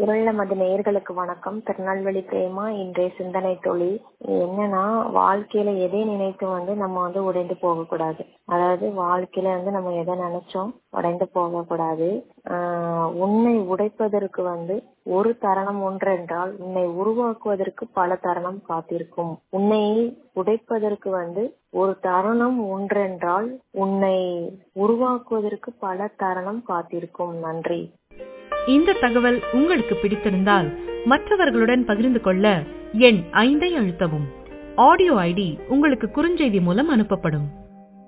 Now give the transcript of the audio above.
இருள மது நேயர்களுக்கு வணக்கம் திருநெல்வேலி பிரேமா இன்றைய சிந்தனை தொழில் என்னன்னா வாழ்க்கையில எதை நினைத்து வந்து நம்ம வந்து உடைந்து போகக்கூடாது அதாவது வாழ்க்கையில வந்து நம்ம எதை நினைச்சோம் உடைந்து போகக்கூடாது ஆஹ் உன்னை உடைப்பதற்கு வந்து ஒரு தருணம் ஒன்றென்றால் உன்னை உருவாக்குவதற்கு பல தருணம் காத்திருக்கும் உன்னை உடைப்பதற்கு வந்து ஒரு தருணம் ஒன்றென்றால் உன்னை உருவாக்குவதற்கு பல தருணம் காத்திருக்கும் நன்றி இந்த தகவல் உங்களுக்கு பிடித்திருந்தால் மற்றவர்களுடன் பகிர்ந்து கொள்ள எண் ஐந்தை அழுத்தவும் ஆடியோ ஐடி உங்களுக்கு குறுஞ்செய்தி மூலம் அனுப்பப்படும்